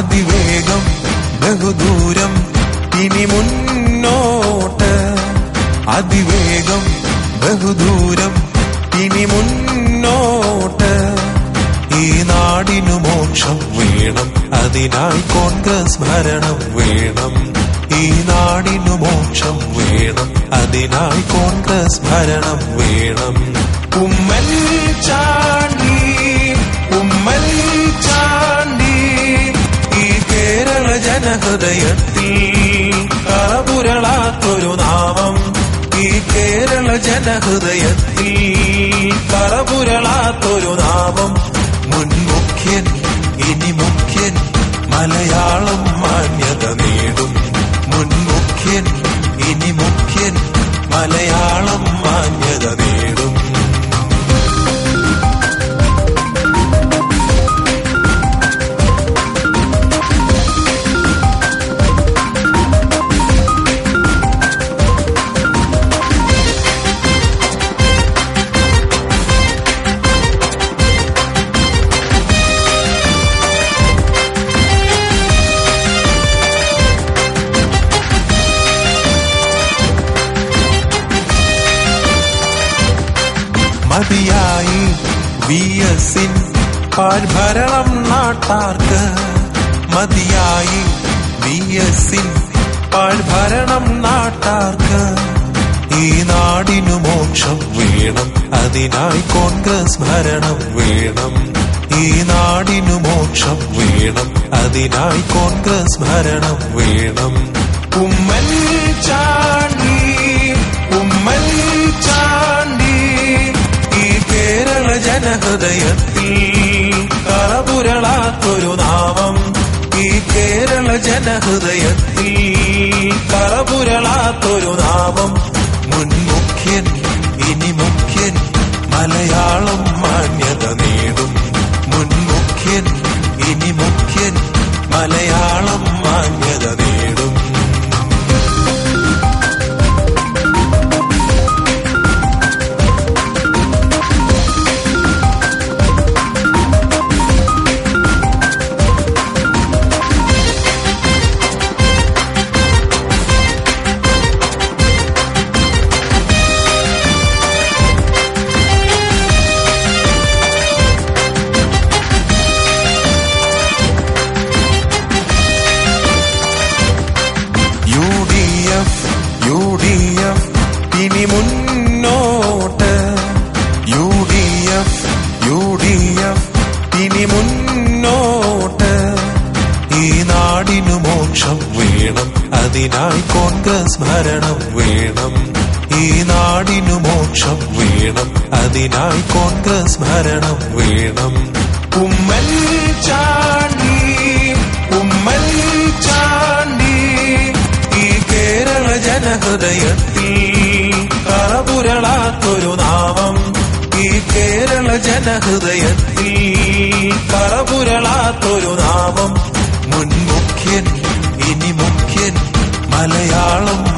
അതിവേഗം ബഹുദൂരം ഇനി മുന്നോട്ട് അതിവേഗം ബഹുദൂരം ഇനി മുന്നോട്ട് ഈ നാടിനു മോക്ഷം വേണം അതിനായി കോൺഗ്രസ് ഭരണം വേണം ഈ നാടിനു മോക്ഷം വേണം അതിനായി കോൺഗ്രസ് ഭരണം വേണം ഉമ്മൻ ചാണ്ടി ഉമ്മൻ ചാണ്ടി ഈ കേരള ജനഹൃദയത്തിൽ കറപുരളാത്തൊരു നാമം ഈ കേരള ജനഹൃദയത്തിൽ കറപുരളാത്തൊരു നാമം മുൻ മുഖ്യൻ ഇനി മുഖ്യൻ മലയാളം മാന്യത നേടും മുൻ മുഖ്യൻ ഇനി മുഖ്യൻ മലയാളം മാന്യത നേടും മതിയായി വി എസിൻ പാഴ്ഭരണം നാട്ടാർക്ക് മതിയായി വി എസിൻ പാഴ്ഭരണം നാട്ടാർക്ക് ഈ നാടിനു മോക്ഷം വേണം അതിനായി കോൺഗ്രസ് ഭരണം വേണം ഈ നാടിനു മോക്ഷം വേണം അതിനായി കോൺഗ്രസ് ഭരണം വേണം ഉമ്മൻ ചാണ്ടി ഉമ്മൻ ചാണ്ടി ഈ കേരള ജനഹൃദയത്തിൽ കറപുരളാത്തൊരു നാമം ഈ കേരള ജനഹൃദയത്തിൽ കറപുരളാത്തൊരു നാമം മുൻ മുഖ്യൻ ഇനി മുഖ്യൻ മലയാളം മാന്യത നേടും മുൻ മുഖ്യൻ ഇനി മുഖ്യൻ മലയാളം മാന്യത നേടും U D F U D F ഇനി മുന്നോട്ട് U D F U D F ഇനി മുന്നോട്ട് ഈ നാടിനു മോക്ഷം വേണം അതിനായി കോൺഗ്രസ് ഭരണം വേണം ഈ നാടിനു മോക്ഷം വേണം അതിനായി കോൺഗ്രസ് ഭരണം വേണം ഉമ്മൻ ചാണ്ടി ഉമ്മൻ ചാണ്ടി ഈ കേരള ജനഹൃദയത്തിൽ കറപുരളാത്തൊരു നാമം ഈ കേരള ജനഹൃദയത്തിൽ കറപുരളാത്തൊരു നാമം മുൻ മുഖ്യൻ ഇനി മുഖ്യൻ മലയാളം